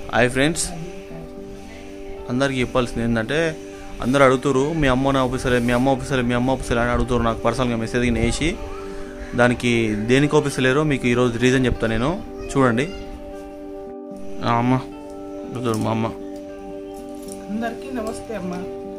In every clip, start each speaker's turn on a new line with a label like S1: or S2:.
S1: Hi friends అందరికీ చెప్పాల్సింది ఏంటంటే అందరూ అడుగుతారు మీ అమ్మ నా ఆఫీసరే మీ అమ్మ ఆఫీసరే మీ అమ్మ ఆఫీసరే అని అడుగుతారు నాకు పర్సనల్గా మెసేజ్ వేసి దానికి దేనికి ఆఫీసర్ లేరో మీకు ఈరోజు రీజన్ చెప్తాను నేను చూడండి ఆ అమ్మ చూడు మా అమ్మ
S2: అందరికీ నమస్తే అమ్మ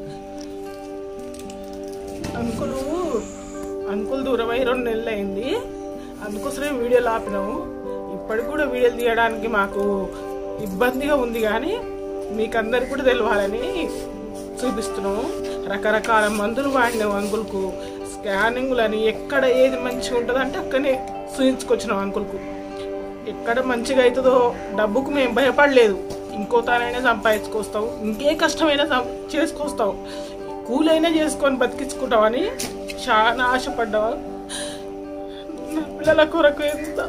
S2: అంకులు అంకుల్ దూరమై రెండు నెలలు అయింది అందుకోసమే వీడియోలు ఆపినాము ఇప్పటికి కూడా వీడియోలు తీయడానికి మాకు ఇబ్బందిగా ఉంది కానీ మీకు అందరికి కూడా తెలవాలని చూపిస్తున్నాము రకరకాల మందులు వాడినాం అంకుల్కు స్కానింగ్లని ఎక్కడ ఏది మంచిగా ఉంటుందో అంటే అక్కడనే చూయించుకొచ్చినాం అంకుల్కు ఎక్కడ మంచిగా అవుతుందో డబ్బుకు మేము భయపడలేదు ఇంకో తానైనా సంపాదించుకొస్తాం ఇంకే కష్టమైనా సం- చేసుకొస్తాం కూలైనా చేసుకొని బతికించుకుంటామని చాలా ఆశపడ్డా నా పిల్లల కొరకు ఎంత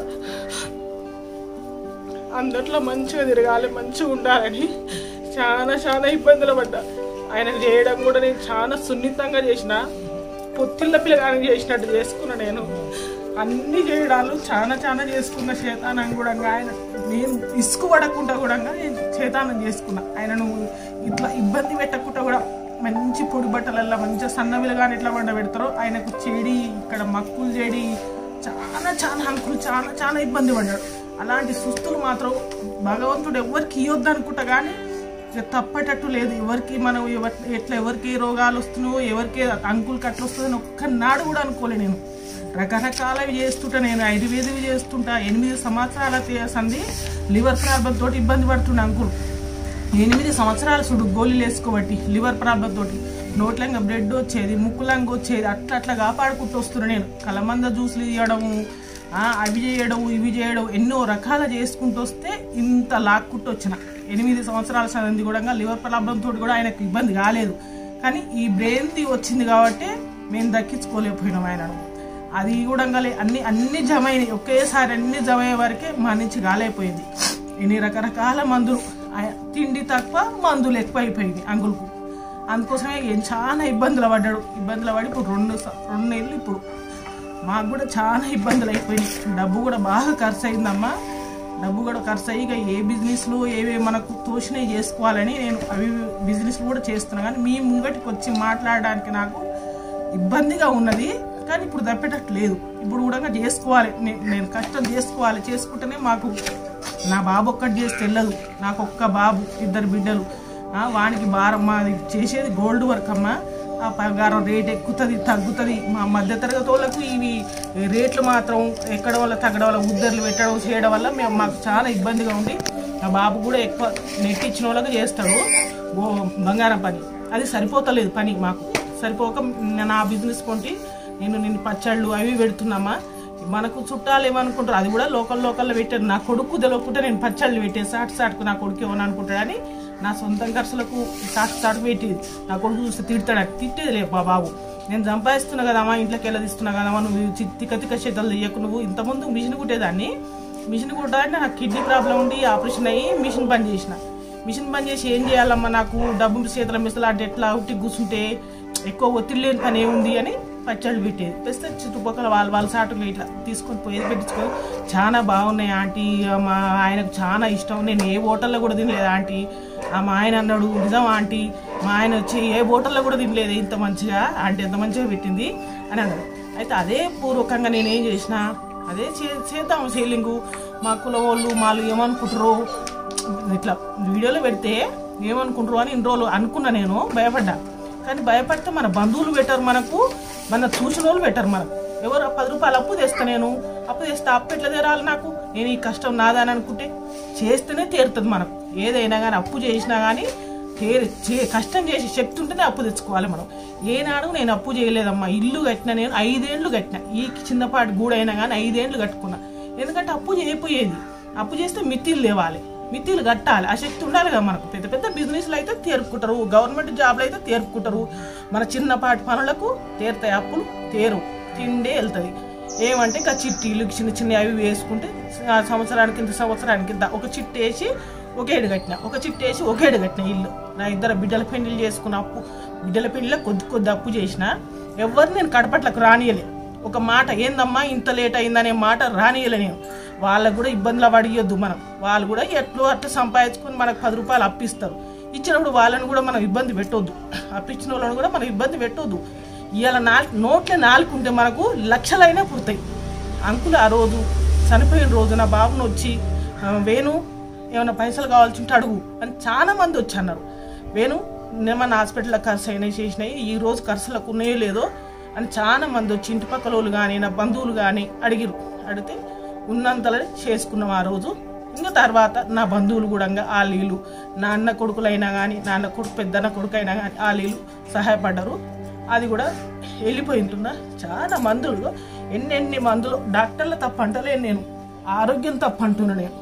S2: అందట్లో మంచిగా తిరగాలి మంచిగా ఉండాలని చాలా చాలా ఇబ్బందులు పడ్డా ఆయనకు చేయడం కూడా నేను చాలా సున్నితంగా చేసిన పొత్తిళ్ళ పిల్లగానికి చేసినట్టు చేసుకున్నా నేను అన్ని చేయడాలు చాలా చాలా చేసుకున్న చేతానం కూడా ఆయన నేను ఇసుకు పడకుండా కూడా నేను చేతానం చేసుకున్నా ఆయనను ఇట్లా ఇబ్బంది పెట్టకుండా కూడా మంచి పొడి బట్టలల్లో మంచిగా సన్నవిలు కానీ ఎట్లా వండ పెడతారో ఆయనకు చెడి ఇక్కడ మక్కులు చెడి చాలా చాలా అంకులు చాలా చాలా ఇబ్బంది పడ్డాడు అలాంటి సుస్తులు మాత్రం భగవంతుడు ఎవరికి ఇవ్వద్దు అనుకుంటా కానీ ఇక తప్పేటట్టు లేదు ఎవరికి మనం ఎవరి ఎట్లా ఎవరికి ఏ రోగాలు వస్తున్నాయో ఎవరికి అంకులకి అట్లా వస్తుందని ఒక్కనాడు కూడా అనుకోలే నేను రకరకాలవి చేస్తుంటా నేను ఆయుర్వేదవి చేస్తుంటా ఎనిమిది సంవత్సరాల తే- సంది లివర్ ప్రాబ్లం తోటి ఇబ్బంది పడుతుండే అంకుల్ ఎనిమిది సంవత్సరాలు చూడు గోళీలు వేసుకోబట్టి లివర్ ప్రాబ్లం తోటి నోట్లంగా బ్లడ్ వచ్చేది ముక్కులంగా వచ్చేది అట్లా అట్లా కాపాడుకుంటూ వస్తున్నా నేను కలమంద జ్యూసులు ఇవ్వడము ఆ, అవి చేయడం ఇవి చేయడం ఎన్నో రకాల చేసుకుంటూ వస్తే ఇంత లాక్కుంటూ వచ్చిన ఎనిమిది సంవత్సరాల సంది కూడా లివర్ ప్రాబ్లం తోటి కూడా ఆయనకు ఇబ్బంది కాలేదు కానీ ఈ బ్రెయిన్ది వచ్చింది కాబట్టి మేము దక్కించుకోలేకపోయినాం ఆయనను అది కూడా లే- అన్ని అన్ని జమ అయినాయి ఒకేసారి అన్ని జమ అయ్యే వరకే మా నుంచి కాలేకపోయింది ఇన్ని రకరకాల మందులు ఆ- తిండి తక్కువ మందులు ఎక్కువ అయిపోయింది అంకుల్కు అందుకోసమే ఈయన చాలా ఇబ్బందులు పడ్డాడు ఇబ్బందులు పడి ఇప్పుడు రెండు స- రెండు నెలలు ఇప్పుడు మాకు కూడా చాలా ఇబ్బందులు అయిపోయినాయి డబ్బు కూడా బాగా ఖర్చు అయిందమ్మా డబ్బు కూడా ఖర్చు అయ్యి ఇక ఏ బిజినెస్లు ఏవి మనకు తోచినవి చేసుకోవాలని నేను అవి బిజినెస్లు కూడా చేస్తున్నా కానీ మీ ముంగటికి వచ్చి మాట్లాడడానికి నాకు ఇబ్బందిగా ఉన్నది కానీ ఇప్పుడు తప్పేటట్టు లేదు ఇప్పుడు కూడా చేసుకోవాలి నే- నేను కష్టం చేసుకోవాలి చేసుకుంటేనే మాకు నా బాబు ఒక్కటి చేస్తే వెళ్ళదు నాకు ఒక్క బాబు ఇద్దరు బిడ్డలు ఆ, వానికి భారం మాది చేసేది గోల్డ్ వర్క్ అమ్మా ఆ పగారం రేట్ ఎక్కుతుంది తగ్గుతుంది మా మధ్యతరగతి వాళ్ళకు ఇవి రేట్లు మాత్రం ఎక్కడం వల్ల తగ్గడం వల్ల ఉద్దర్లు పెట్టడం చేయడం వల్ల మేము మాకు చాలా ఇబ్బందిగా ఉంది మా బాబు కూడా ఎక్కువ నెట్టించిన వాళ్ళకి చేస్తాడు ఓ బంగారం పని అది సరిపోతలేదు పని మాకు సరిపోక నా బిజినెస్ కొంటి నేను నేను పచ్చళ్ళు అవి పెడుతున్నామా మనకు చుట్టాలు ఏమనుకుంటారు అది కూడా లోకల్ లోకల్లో పెట్టారు నా కొడుకు తెలియకుంటే నేను పచ్చళ్ళు పెట్టే సాటు సాటుకు నా కొడుకు ఏమని అనుకుంటాడని నా సొంతం ఖర్చులకు సాటు సాటు పెట్టేది నా కొడుకు చూస్తే తిడతాడు తిట్టేది లేదు మా బాబు నేను సంపాదిస్తున్నా కదమ్మా ఇంట్లోకి వెళ్ళ తీస్తున్నా కదమ్మా నువ్వు చి- తిక్క తిక్క చేతలు తీయకు నువ్వు ఇంతకుముందు మిషన్ కుట్టేదాన్ని మిషన్ కుట్టాలంటే నాకు కిడ్నీ ప్రాబ్లం ఉండి ఆపరేషన్ అయ్యి మిషన్ బంద్ చేసిన మిషన్ బంద్ చేసి ఏం చేయాలమ్మా నాకు డబ్బు చేతుల మిసలు అంటే ఎట్లా ఉట్టి కూర్చుంటే ఎక్కువ ఒత్తిడి లేని పని ఏముంది అని పచ్చళ్ళు పెట్టేది తెస్తే చుట్టుపక్కల వాళ్ళ వాళ్ళ సాటుగా ఇట్లా తీసుకొని పోయేది పెట్టించుకొని చాలా బాగున్నాయి ఆంటీ మా ఆయనకు చాలా ఇష్టం నేను ఏ హోటల్లో కూడా తినలేదు ఆంటీ ఆ మా ఆయన అన్నాడు నిజం ఆంటీ మా ఆయన వచ్చి ఏ హోటల్లో కూడా తినలేదు ఇంత మంచిగా ఆంటీ ఎంత మంచిగా పెట్టింది అని అన్నాడు అయితే అదే పూర్వకంగా నేను ఏం చేసిన అదే చే- చేద్దాం సేలింగు మా కుల వాళ్ళు మాలు ఏమనుకుంటారో ఇట్లా వీడియోలో పెడితే ఏమనుకుంటారు అని ఇన్ని రోజులు అనుకున్నా నేను భయపడ్డా కానీ భయపడితే మన బంధువులు పెట్టరు మనకు మన చూసిన వాళ్ళు పెట్టరు మనకు ఎవరు పది రూపాయలు అప్పు తెస్తా నేను అప్పు తెస్తే అప్పు ఎట్లా తీరాలి నాకు నేను ఈ కష్టం నాదా అని అనుకుంటే చేస్తేనే తీరుతుంది మనకు ఏదైనా కానీ అప్పు చేసినా కానీ తేరి చే- కష్టం చేసి శక్తి ఉంటేనే అప్పు తెచ్చుకోవాలి మనం ఏనాడు నేను అప్పు చేయలేదమ్మా ఇల్లు కట్టిన నేను ఐదేండ్లు కట్టిన ఈ చిన్నపాటి గూడైనా కానీ ఐదేండ్లు కట్టుకున్నా ఎందుకంటే అప్పు చేయపోయేది అప్పు చేస్తే మిత్తిలు లేవాలి మిత్తిలు కట్టాలి ఆ శక్తి ఉండాలి కదా మనకు పెద్ద పెద్ద బిజినెస్లు అయితే తీర్పుకుంటారు గవర్నమెంట్ జాబ్లు అయితే తీర్పుకుంటారు మన చిన్నపాటి పనులకు తీరుతాయి అప్పులు తేరు తిండే వెళ్తుంది ఏమంటే ఇంకా చిట్టీలు చిన్న చిన్న అవి వేసుకుంటే ఆ సంవత్సరానికి ఇంత సంవత్సరానికి ఇంత ఒక చిట్టు వేసి ఒకేడు కట్టిన ఒక చిట్టు వేసి ఒకేడు కట్టిన ఇల్లు నా ఇద్దరు బిడ్డల పెళ్లి చేసుకున్న అప్పు బిడ్డల పెళ్లిలో కొద్ది కొద్ది అప్పు చేసిన ఎవరు నేను కడపట్లకు రానియలే ఒక మాట ఏందమ్మా ఇంత లేట్ అయిందనే మాట రానియలే నేను వాళ్ళకు కూడా ఇబ్బందులు పడియొద్దు మనం వాళ్ళు కూడా ఎట్లు అట్లా సంపాదించుకొని మనకు పది రూపాయలు అప్పిస్తారు ఇచ్చినప్పుడు వాళ్ళని కూడా మనం ఇబ్బంది పెట్టొద్దు అప్పించిన వాళ్ళని కూడా మనం ఇబ్బంది పెట్టొద్దు ఇవాళ నాలుగు నోట్లే నాలుగు ఉంటే మనకు లక్షలైనా పుడతాయి అంకులు ఆ రోజు చనిపోయిన రోజు నా బాబును వచ్చి "ఆ, వేణు ఏమైనా పైసలు కావాల్సి ఉంటే అడుగు అని చాలా మంది వచ్చి అన్నారు వేణు ఏమన్నా హాస్పిటల్లో ఖర్చు అయినాయి చేసినాయి ఈ రోజు ఖర్చులకు ఉన్నాయో లేదో అని చాలా మంది వచ్చి ఇంటి పక్కల వాళ్ళు కానీ నా బంధువులు కానీ అడిగిరు అడిగితే ఉన్నంతలో చేసుకున్నాం ఆ రోజు ఇంకా తర్వాత నా బంధువులు కూడా ఆ వీళ్ళు నా అన్న కొడుకులైనా కానీ నా అన్న కొడుకు పెద్దన్న కొడుకు అయినా కానీ ఆ వీళ్ళు సహాయపడ్డారు అది కూడా వెళ్ళిపోయింటున్నా చాలా మందులు ఎన్నెన్ని మందులు డాక్టర్ల తప్పు అంటలేను నేను ఆరోగ్యం తప్పు అంటున్నా నేను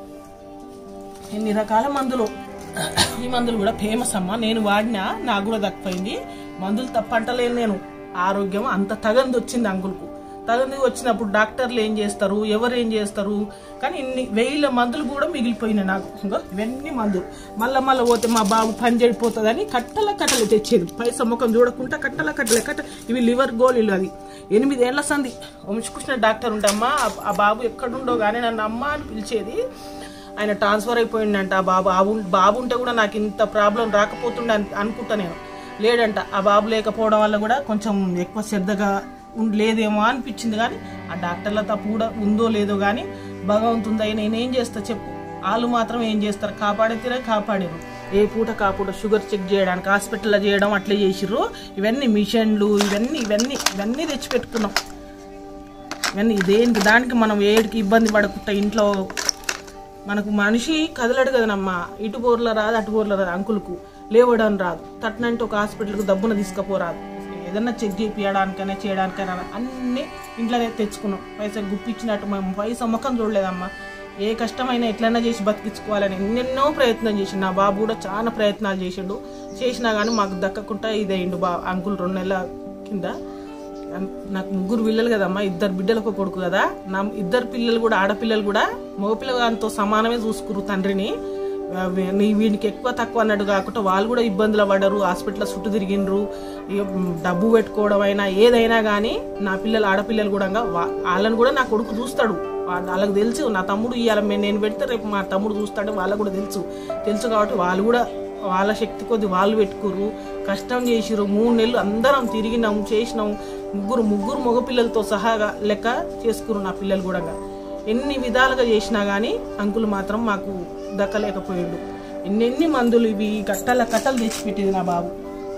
S2: ఎన్ని రకాల మందులు ఈ మందులు కూడా ఫేమస్ అమ్మా నేను వాడినా నాకు కూడా దక్కిపోయింది మందులు తప్పంటలేను నేను ఆరోగ్యం అంత తగంది వచ్చింది అంకుల్కు తగంది వచ్చినప్పుడు డాక్టర్లు ఏం చేస్తారు ఎవరు ఏం చేస్తారు కానీ ఇన్ని వేల మందులు కూడా మిగిలిపోయినాయి నాకు ఇంకో ఇవన్నీ మందులు మళ్ళీ మళ్ళీ పోతే మా బాబు పని చెడిపోతుందని కట్టల కట్టలు తెచ్చేది పైసా ముఖం చూడకుండా కట్టల కట్టలే కట్ట ఇవి లివర్ గోళీలు అది ఎనిమిదేళ్ల సంది వంశకృష్ణ డాక్టర్ ఉంటామ్మా ఆ- ఆ బాబు ఎక్కడుండో కానీ నన్ను అమ్మ అని పిలిచేది ఆయన ట్రాన్స్ఫర్ అయిపోయిందంట ఆ బాబు ఆ ఉన్- బాబు ఉంటే కూడా నాకు ఇంత ప్రాబ్లం రాకపోతుండే అన్- అనుకుంటా నేను లేడంట ఆ బాబు లేకపోవడం వల్ల కూడా కొంచెం ఎక్కువ శ్రద్ధగా ఉం- లేదేమో అనిపించింది కానీ ఆ డాక్టర్ల తప్పు కూడా ఉందో లేదో కానీ భగవంతుందయ్య నేనేం చేస్తా చెప్పు వాళ్ళు మాత్రం ఏం చేస్తారు కాపాడితేనే కాపాడారు ఏ పూట కాపూట షుగర్ చెక్ చేయడానికి హాస్పిటల్లో చేయడం అట్లే చేసిర్రు ఇవన్నీ మిషన్లు ఇవన్నీ ఇవన్నీ ఇవన్నీ తెచ్చిపెట్టుకున్నాం ఇవన్నీ ఇదేంటి దానికి మనం ఏడికి ఇబ్బంది పడకుండా ఇంట్లో మనకు మనిషి కదలడు కదనమ్మా ఇటు బోర్ల రాదు అటు బోర్ల రాదు అంకుల్కు లేవడం రాదు తట్టనంటే ఒక హాస్పిటల్కి దబ్బున తీసుకుపోరాదు ఏదన్నా చెక్ చేయించడానికైనా చేయడానికైనా అన్నీ ఇంట్లోనే తెచ్చుకున్నాం పైసా గుప్పించినట్టు మేము పైసా ముఖం చూడలేదమ్మా ఏ కష్టమైనా ఎట్లైనా చేసి బతికించుకోవాలని ఎన్నెన్నో ప్రయత్నం చేసిండు నా బాబు కూడా చాలా ప్రయత్నాలు చేసిండు చేసినా కానీ మాకు దక్కకుండా ఇదయిండు బా అంకుల్ రెండు నెలల కింద అన్- నాకు ముగ్గురు పిల్లలు కదమ్మా ఇద్దరు బిడ్డలకు కొడుకు కదా నా ఇద్దరు పిల్లలు కూడా ఆడపిల్లలు కూడా మగపిల్లగాంతో సమానమే చూసుకురు తండ్రిని ఆ, వీ- నీ వీడికి ఎక్కువ తక్కువ అన్నట్టు కాకుండా వాళ్ళు కూడా ఇబ్బందులు పడ్డరు హాస్పిటల్ చుట్టూ తిరిగిండ్రు ఇక మ్, డబ్బు పెట్టుకోవడం అయినా ఏదైనా కానీ నా పిల్లలు ఆడపిల్లలు కూడా వా- వాళ్ళని కూడా నా కొడుకు చూస్తాడు వా- వాళ్ళకి తెలుసు నా తమ్ముడు ఇవాళ నేను పెడితే రేపు మా తమ్ముడు చూస్తాడు వాళ్ళకు కూడా తెలుసు తెలుసు కాబట్టి వాళ్ళు కూడా వాళ్ళ శక్తి కొద్ది వాళ్ళు పెట్టుకురు కష్టం చేసిరు మూడు నెలలు అందరం తిరిగినాం చేసినాం ముగ్గురు ముగ్గురు మగపిల్లలతో సహాగా లెక్క చేసుకురు నా పిల్లలు కూడా ఎన్ని విధాలుగా చేసినా కానీ అంకుల్ మాత్రం మాకు దక్కలేకపోయాడు ఎన్నెన్ని మందులు ఇవి కట్టల కట్టలు తెచ్చిపెట్టేది నా బాబు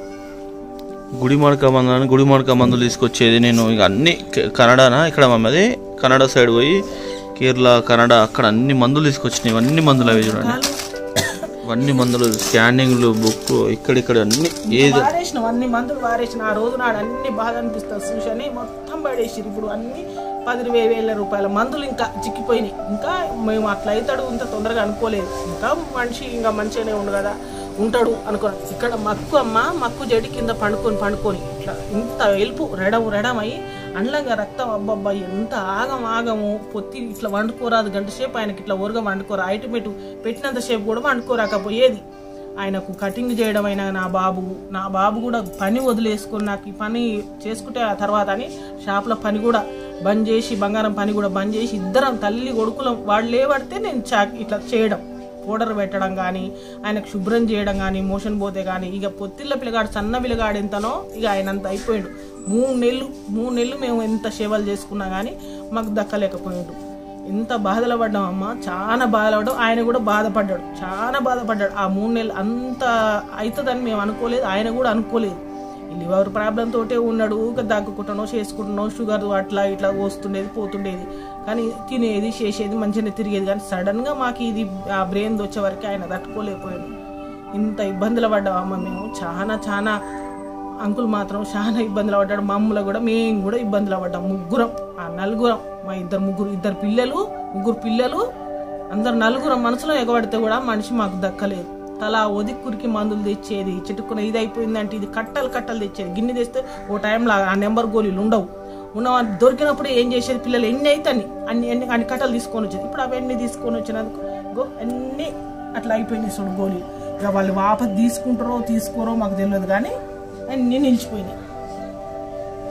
S1: గుడి మడక మందు గుడి మడక మందులు తీసుకొచ్చేది నేను ఇక అన్ని క- కన్నడనా ఇక్కడ మమ్మది కన్నడ సైడ్ పోయి కేరళ కన్నడ అక్కడ అన్ని మందులు తీసుకొచ్చినాయి ఇవన్నీ మందులు అవి చూడండి
S2: కాలు
S1: ఇవన్నీ మందులు స్కానింగ్లు బుక్ ఇక్కడిక్కడ అన్ని ఏది
S2: వారేసిన అన్ని మందులు వారేసిన ఆ రోజు నాడు అన్ని బాగా అనిపిస్తుంది చూసని మొత్తం పడేసిరు ఇప్పుడు అన్ని పది ఇరవై వేల రూపాయల మందులు ఇంకా చిక్కిపోయినాయి ఇంకా మేము అట్లా అవుతాడు ఇంత తొందరగా అనుకోలేదు ఇంకా మనిషి ఇంకా మంచిగానే ఉండు కదా ఉంటాడు అనుకోను ఇక్కడ మక్కు అమ్మ మక్కు జడి కింద పండుకొని పండుకొని ఇట్లా ఇంత ఎలుపు రెడము రెడమై అండ్లంగా రక్తం అబ్బబ్బా ఎంత ఆగం ఆగము పొత్తి ఇట్లా వండుకోరాదు గంట సేపు ఆయనకి ఇట్లా ఊరగా వండుకోరా ఐటమేటు పెట్టినంత సేపు కూడా వండుకోరాకపోయేది ఆయనకు కటింగ్ చేయడం అయినా నా బాబు నా బాబు కూడా పని వదిలేసుకొని నాకు ఈ పని చేసుకుంటే ఆ తర్వాత అని షాప్లో పని కూడా బంద్ చేసి బంగారం పని కూడా బంద్ చేసి ఇద్దరం తల్లి కొడుకులం వాళ్ళు లేబడితే నేను చా ఇట్లా చేయడం పౌడర్ పెట్టడం కానీ ఆయనకు శుభ్రం చేయడం కానీ మోషన్ పోతే కానీ ఇక పొత్తిళ్ళ పిల్లగాడు సన్న పిల్లగాడు ఎంతనో ఇక ఆయన అంత అయిపోయాడు మూడు నెలలు మూడు నెలలు మేము ఎంత సేవలు చేసుకున్నా కానీ మాకు దక్కలేకపోయాడు ఎంత బాధలు పడ్డాం అమ్మ చాలా బాధలు పడ్డాం ఆయన కూడా బాధపడ్డాడు చాలా బాధపడ్డాడు ఆ మూడు నెలలు అంత అవుతుందని మేము అనుకోలేదు ఆయన కూడా అనుకోలేదు ఈ లివర్ ప్రాబ్లం తోటే ఉన్నాడు ఊరికే దగ్గుకుంటానో చేసుకుంటున్నావు షుగర్ అట్లా ఇట్లా వస్తుండేది పోతుండేది కానీ తినేది చేసేది మంచిగానే తిరిగేది కానీ సడన్గా మాకు ఇది ఆ బ్రెయిన్ వచ్చే వరకు ఆయన తట్టుకోలేకపోయాడు ఇంత ఇబ్బందులు పడ్డాం అమ్మ మేము చాలా చాలా అంకుల్ మాత్రం చాలా ఇబ్బందులు పడ్డాడు మా అమ్మలో కూడా మేము కూడా ఇబ్బందులు పడ్డాం ముగ్గురం ఆ నలుగురం మా ఇద్దరు ముగ్గురు ఇద్దరు పిల్లలు ముగ్గురు పిల్లలు అందరు నలుగురం మనసులో ఎగబడితే కూడా మనిషి మాకు దక్కలేదు తలా ఒదిక్కురికి మందులు తెచ్చేది చిటుక్కున ఇది అయిపోయిందంటే ఇది కట్టలు కట్టలు తెచ్చేది గిన్నె తెస్తే ఓ టైంలో ఆ నెంబర్ గోళీలు ఉండవు ఉన్నవాళ్ళు దొరికినప్పుడు ఏం చేసేది పిల్లలు ఎన్ని అయితే అన్ని అన్ని ఎన్ని అన్ని కట్టలు తీసుకొని వచ్చేది ఇప్పుడు అవన్నీ తీసుకొని వచ్చినందుకు గో అన్నీ అట్లా అయిపోయినాయి చూడు గోళీలు ఇక వాళ్ళు వాపస్ తీసుకుంటారో తీసుకోరో మాకు తెలియదు కానీ అన్నీ నిలిచిపోయినాయి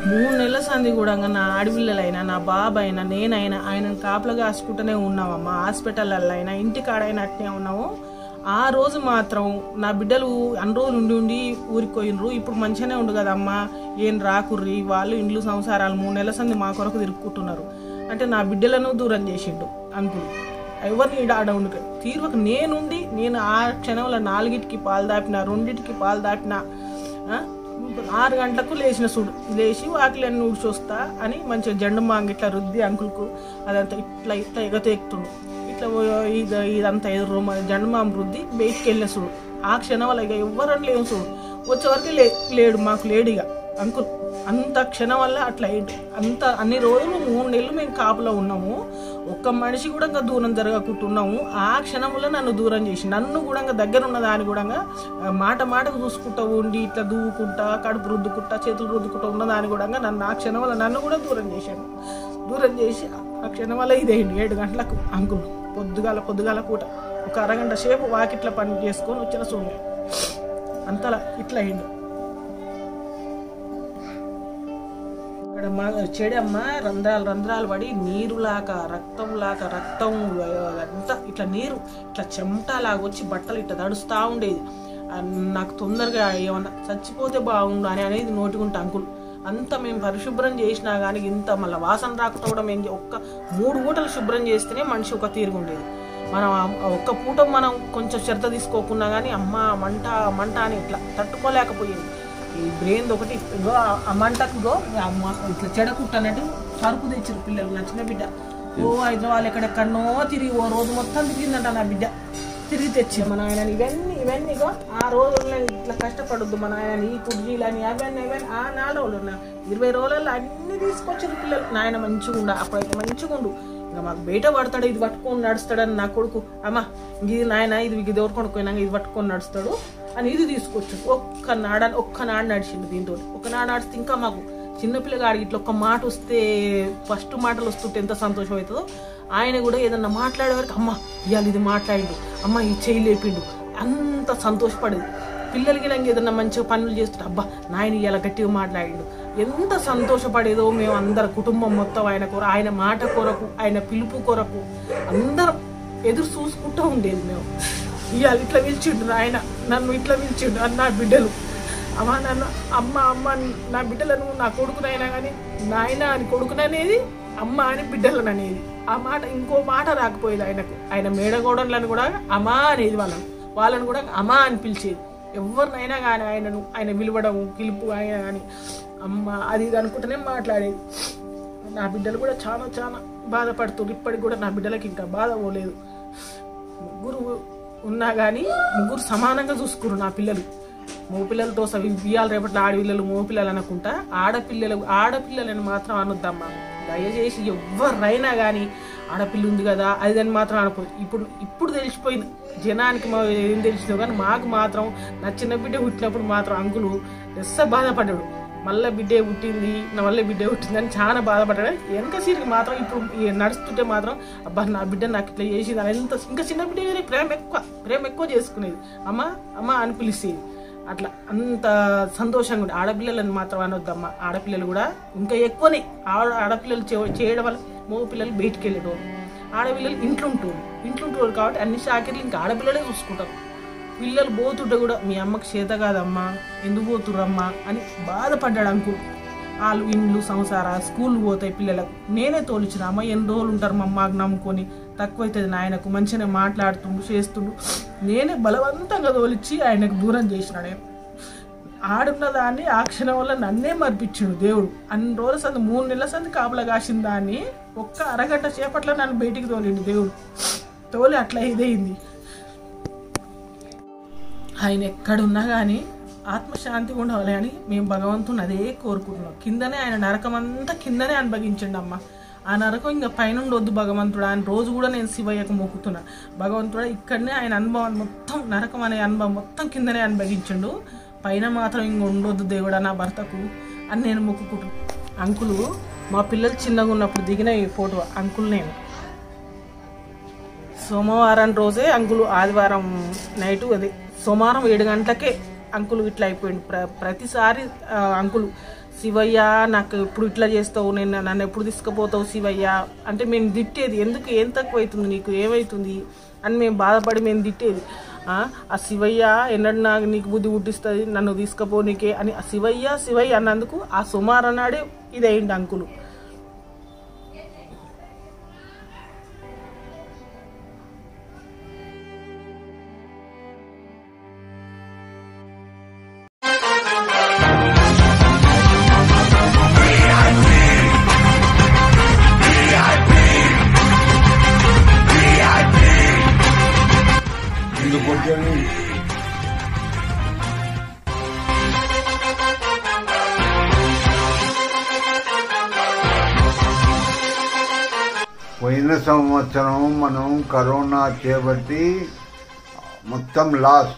S2: మూడు నెలల సంది కూడా నా ఆడపిల్లలైనా నా బాబాయినా నేనైనా ఆయనను కాపలా కాసుకుంటూనే ఉన్నామమ్మా హాస్పిటల్లో అయినా ఇంటికాడైనా అట్నే ఉన్నాము ఆ రోజు మాత్రం నా బిడ్డలు అన్ని రోజులు ఉండి ఉండి ఊరికి పోయినరు ఇప్పుడు మంచిగానే ఉండు కదమ్మా ఏం రాకుర్రి వాళ్ళు ఇండ్లు సంసారాలు మూడు నెలల సంది మా కొరకు తిరుక్కుంటున్నారు అంటే నా బిడ్డలను దూరం చేసిండు అంకులు ఎవరిని ఈడ ఆడ ఉండు తీరువక నేనుండి నేను ఆ క్షణంలో నాలుగిటికి పాలు దాపిన రెండింటికి పాలు దాపిన ఆ? ఆరు గంటలకు లేచిన చూడు లేచి వాకిలన్నీ ఊడ్చొస్తా అని మంచిగా జెండు మాంగ ఇట్లా రుద్ది అంకుల్కు అదంతా ఇట్లా ఇట్లా ఎగతేక్తుండు ఇట్లా ఓ- ఇది ఇదంతా ఎదురు జెండు మామ రుద్ది బయటికి వెళ్ళిన చూడు ఆ క్షణం వల్ల ఇక ఎవ్వరని లేవు చూడు వచ్చే వరకు లే లేడు మాకు లేడు ఇక అంకుల్ అంత క్షణం వల్ల అట్లా అయింది అంత అన్ని రోజులు మూడు నెలలు మేము కాపులో ఉన్నాము ఒక్క మనిషి కూడా ఇంకా దూరం జరగకుంటున్నాము ఆ క్షణంలో నన్ను దూరం చేసి నన్ను కూడా ఇంకా దగ్గర ఉన్న దాన్ని కూడా ఆ, మాట మాటకు చూసుకుంటా ఉండి ఇట్లా దూవుకుంటా కడుపు రుద్దుకుంటా చేతులు రుద్దుకుంటా ఉన్న దాన్ని కూడా నన్ను ఆ క్షణం వల్ల నన్ను కూడా దూరం చేశాను దూరం చేసి ఆ క్షణం వల్ల ఇదేంటి ఏడు గంటలకు అంకుల్ పొద్దుగాల పొద్దుగాల పూట ఒక అరగంట సేపు వాకిట్ల పని చేసుకొని వచ్చిన చూడు అంతలా ఇట్లా అయిండు ఇక్కడ మా చెడమ్మ రంధ్రాలు రంధ్రాలు పడి నీరులాగా రక్తంలాగా రక్తం ఆ, అంతా ఇట్లా నీరు ఇట్లా చెమటలాగా వచ్చి బట్టలు ఇట్లా తడుస్తూ ఉండేది ఆ, నాకు తొందరగా ఏమన్నా చచ్చిపోతే బాగుండు అని అనేది నోటికుంటే అంకుల్ అంత మేము పరిశుభ్రం చేసినా కానీ ఇంత మళ్ళీ వాసన రాకపోవడం ఏంటి ఒక్క మూడు పూటలు శుభ్రం చేస్తేనే మనిషి ఒక తీరుగా ఉండేది మనం ఆ- ఆ ఒక్క పూట మనం కొంచెం శ్రద్ధ తీసుకోకున్నా కానీ అమ్మ మంట మంట అని ఇట్లా తట్టుకోలేకపోయేది ఈ బ్రెయిన్ ఒకటి ఇగో ఆ- ఆ మంటకు ఇగో అమ్మ ఇట్లా చెడకుట్టనట్టు సరుకు తెచ్చారు పిల్లలు నా చిన్న బిడ్డ ఓ హైదరాబాద్ ఎక్కడెక్కడనో తిరిగి ఓ రోజు మొత్తం తిరిగిందంట నా బిడ్డ తిరిగి తెచ్చి మన ఆయన ఇవన్నీ ఇవన్నీ ఇగో ఆ రోజుల్లో ఇట్లా కష్టపడొద్దు మన ఆయన ఈ కుర్జీలని అవన్నీ ఇవన్నీ ఆ నాలుగు రోజులు ఉన్నాయి ఇరవై రోజులలో అన్ని తీసుకొచ్చారు పిల్లలు నాయన మంచిగా ఉండ అప్పుడైతే మంచిగా ఉండు ఇంకా మాకు బయట పడతాడు ఇది పట్టుకొని నడుస్తాడని నా కొడుకు అమ్మ ఇది నాయన ఇది ఇది ఎవరు కొనుక్కోయినాక ఇది పట్టుకొని నడుస్తాడు అని ఇది తీసుకొచ్చు ఒక్క నాడ ఒక్క నాడు నడిచిండు దీంతో ఒక నాడు నడిస్తే ఇంకా మాకు చిన్నపిల్లగాడికి ఇట్లా ఒక్క మాట వస్తే ఫస్ట్ మాటలు వస్తుంటే ఎంత సంతోషం అవుతుందో ఆయన కూడా ఏదన్నా మాట్లాడే వరకు అమ్మ ఇవాళ ఇది మాట్లాడిండు అమ్మ ఇది చేయి లేపిండు అంత సంతోషపడేది పిల్లలకి ఇలా ఏదన్నా మంచిగా పనులు చేస్తుంటే అబ్బా నాయన ఇలా గట్టిగా మాట్లాడిండు ఎంత సంతోషపడేదో మేము అందరు కుటుంబం మొత్తం ఆయన కొరకు ఆయన మాట కొరకు ఆయన పిలుపు కొరకు అందరం ఎదురు చూసుకుంటూ ఉండేది మేము ఇవాళ ఇట్లా పిలిచిండు ఆయన నన్ను ఇట్లా పిలిచిండు అని నా బిడ్డలు అమ్మ నన్ను అమ్మ అమ్మ అని నా బిడ్డలను నా కొడుకునైనా కానీ నాయన అని కొడుకుననేది అమ్మ అని బిడ్డలను అనేది ఆ మాట ఇంకో మాట రాకపోయేది ఆయనకు ఆయన మేడగోడలను కూడా అమ్మా అనేది వాళ్ళను వాళ్ళని కూడా అమ్మా అని పిలిచేది ఎవరినైనా కానీ ఆయనను ఆయన విలువడం పిలుపు ఆయన కానీ అమ్మ అది ఇది అనుకుంటూనే మాట్లాడేది నా బిడ్డలు కూడా చాలా చాలా బాధపడుతుంది ఇప్పటికి కూడా నా బిడ్డలకి ఇంకా బాధ పోలేదు ముగ్గురు ఉన్నా కానీ ముగ్గురు సమానంగా చూసుకురు నా పిల్లలు మగపిల్లలతో సవి బియ్యాలు రేపట్లో ఆడపిల్లలు మగపిల్లలు అనుకుంటా ఆడపిల్లలు ఆడపిల్లలని మాత్రం అనొద్దమ్మా దయచేసి ఎవరైనా కానీ ఆడపిల్ల ఉంది కదా అది అని మాత్రం అనుకో ఇప్పుడు ఇప్పుడు తెలిసిపోయింది జనానికి మా ఏం తెలిసిందో కానీ మాకు మాత్రం నా చిన్న బిడ్డ పుట్టినప్పుడు మాత్రం అంకులు ఎస్స బాధపడ్డాడు మళ్ళీ బిడ్డే పుట్టింది నా వల్ల బిడ్డే పుట్టింది అని చాలా బాధపడ్డాడు వెనక సీరికి మాత్రం ఇప్పుడు ఈ నడుస్తుంటే మాత్రం అబ్బా నా బిడ్డ నాకు ఇట్లా చేసింది అని ఎంత ఇంకా చిన్న బిడ్డ కానీ ప్రేమ ఎక్కువ ప్రేమ ఎక్కువ చేసుకునేది అమ్మ అమ్మ అని పిలిచేది అట్లా అంత సంతోషంగా ఉండే ఆడపిల్లలని మాత్రం అనొద్దమ్మ ఆడపిల్లలు కూడా ఇంకా ఎక్కువనే ఆడ ఆడపిల్లలు చే- చేయడం వల్ల మగ పిల్లలు బయటికి వెళ్ళేటోళ్ళు ఆడపిల్లలు ఇంట్లో ఉంటారు ఇంట్లో ఉంటారు కాబట్టి అన్ని షాకిర్లు ఇంకా ఆడపిల్లలే చూసుకుంటారు పిల్లలు పోతుంటే కూడా మీ అమ్మకి చేత కాదమ్మా ఎందుకు పోతుర్రమ్మా అని బాధపడ్డాడు అంకుల్ వాళ్ళు ఇండ్లు సంసార స్కూల్ పోతాయి పిల్లలకు నేనే తోలిచిన అమ్మ ఎన్ని రోజులు ఉంటారు మా అమ్మకి నమ్ముకొని తక్కువైతుంది నాయనకు మంచిగానే మాట్లాడుతుండు చేస్తుండు నేనే బలవంతంగా తోలిచ్చి ఆయనకు దూరం చేసిన నేను ఆడున్న దాన్ని ఆ క్షణం వల్ల నన్నే మర్పించిండు దేవుడు అన్ని రోజుల సంది మూడు నెలల సంది కాపలా కాసిన దాన్ని ఒక్క అరగంట సేపట్లో నన్ను బయటికి తోలిండు దేవుడు తోలి అట్లా ఇదయింది ఆయన ఎక్కడున్నా కానీ ఆత్మశాంతి ఉండాలి అని మేము భగవంతుని అదే కోరుకుంటున్నాం కిందనే ఆయన నరకం అంతా కిందనే అనుభవించండి అమ్మ ఆ నరకం ఇంకా పైన వద్దు భగవంతుడా అని రోజు కూడా నేను శివయ్యకు మొక్కుతున్నా భగవంతుడా ఇక్కడనే ఆయన అనుభవం మొత్తం నరకం అనే అనుభవం మొత్తం కిందనే అనుభవించండు పైన మాత్రం ఇంక ఉండొద్దు దేవుడా నా భర్తకు అని నేను మొక్కుకుంటున్నాను అంకులు మా పిల్లలు చిన్నగా ఉన్నప్పుడు దిగిన ఈ ఫోటో అంకుల్ నేను సోమవారం రోజే అంకులు ఆదివారం నైటు అదే సోమవారం ఏడు గంటలకే అంకులు ఇట్లా అయిపోయింది ప్ర ప్రతిసారి ఆ, అంకులు శివయ్య నాకు ఎప్పుడు ఇట్లా చేస్తావు నేను నన్ను ఎప్పుడు తీసుకుపోతావు శివయ్య అంటే మేము తిట్టేది ఎందుకు ఏం తక్కువ అవుతుంది నీకు ఏమవుతుంది అని మేము బాధపడి మేము తిట్టేది ఆ ఆ శివయ్య ఎన్నడు నాకు నీకు బుద్ధి పుట్టిస్తుంది నన్ను తీసుకుపోనీకే అని ఆ శివయ్య శివయ్య అన్నందుకు ఆ సుమార్ అన్నాడే ఇది అయింది అంకులు
S3: ఎందుకు కొట్టాను పోయిన సంవత్సరం మనం కరోనా చేపట్టి మొత్తం లాస్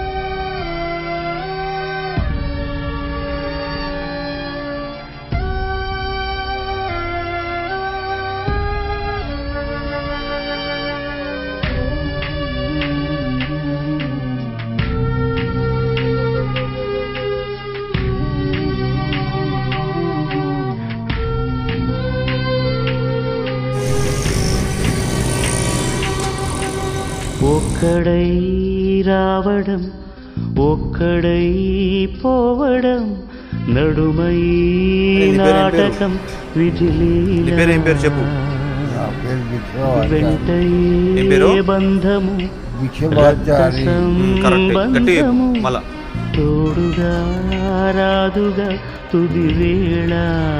S4: ఒక్కడై రావడం ఒక్కడై పోవడం నడుమై
S1: నీ పేరు ఏం పేరు?
S4: నాటకం
S1: నీ పేరు ఏం పేరు చెప్పు
S3: నా పేరు విశ్వవాచారి
S1: ఏం పేరు?
S4: వెంటై బంధము
S3: విశ్వవాచారి
S1: కరెక్ట్ గట్టి మళ్ళా
S4: తోడుగా రాదుగా తుది వేళ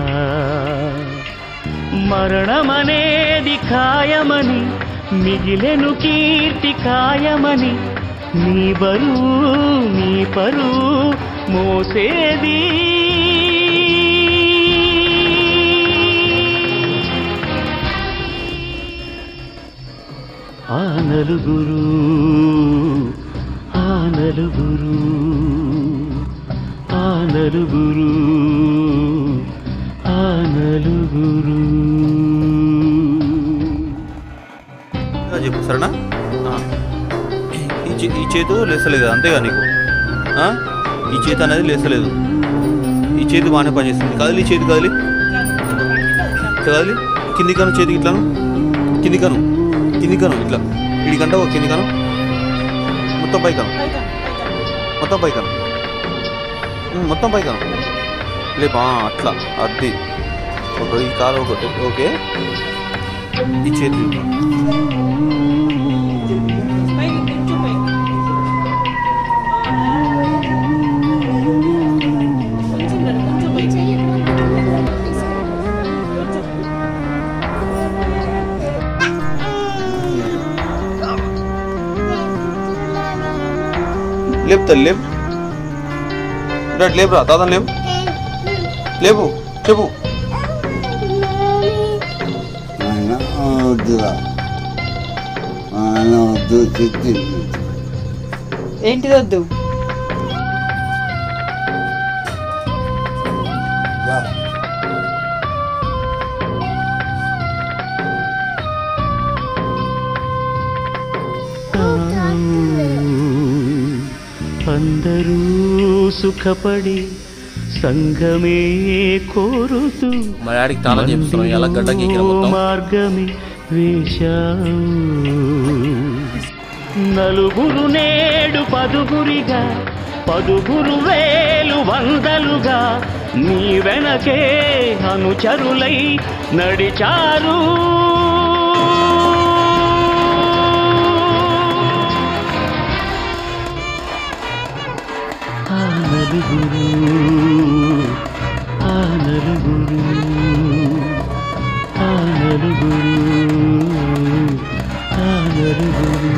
S4: మరణమనేది ఖాయమని మిగిలెను కీర్తి ఖాయమని నీ బరువు నీ పరు మోసేది ఆ నలుగురు ఆ నలుగురు ఆ నలుగురు ఆ నలుగురు
S1: ఇలా చెప్పు సరేనా ఆ. ఈ చే- ఈ చేతు లేస్తలేదు అంతేగా నీకు ఆ? ఈ చేతి అనేది లేస్తలేదు ఈ చేతి బాగానే పనిచేస్తుంది కదిలి ఈ చేతి కదిలి ఇట్లా కదిలి కింది కను చేతికి ఇట్లాను కింది కను కింది కను ఇట్లా ఇడికంటే ఒక కింది కను మొత్తం పై కను మొత్తం పై కను ఉమ్, మొత్తం పై కను లేపా అట్లా అది ఒక ఈ కాలు ఒకటి ఓకే ఈ చేతి ఇవ్వు. లేపు తల్లి లేపు డాడ్ లేపు రా తాత లేపు లేపు చెప్పు
S3: ఆయన వద్దురా ఆయన వద్దు చెప్పింది
S5: ఏంటిది వద్దు
S4: అందరూ సుఖపడి సంఘమే కోరుతూ
S1: మా డాడీకి తాళం చెప్తున్నాం ఇలా గడ్డకి ఎక్కిన
S4: మందిలో
S1: మొత్తం
S4: మార్గమే వేశావు నలుగురు నేడు పదుగురిగా పదుగురు వేలు వందలుగా నీ వెనకే అనుచరులై నడిచారు ఆ నలుగురు ఆ నలుగురు ఆ నలుగురు ఆ నలుగురు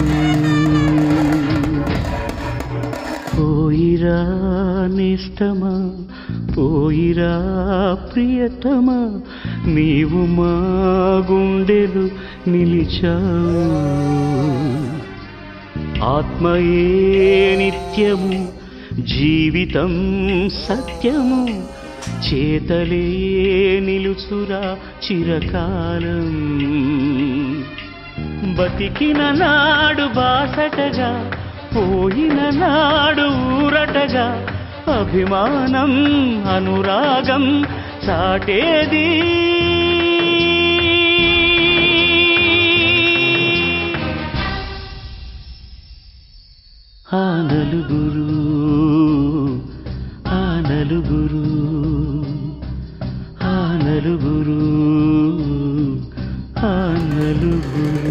S4: పోయిరా నిష్టమా పోయిరా ప్రియతమా నీవు మా గుండెలు నిలిచావు ఆత్మయే నిత్యము జీవితం సత్యము చేతలే నిలుచురా చిరకాలం బతికిన నాడు బాసటగా పోయిన నాడు ఊరటగా అభిమానం అనురాగం చాటేది ఆ నలుగురు ఆ నలుగురు ఆ నలుగురు ఆ నలుగురు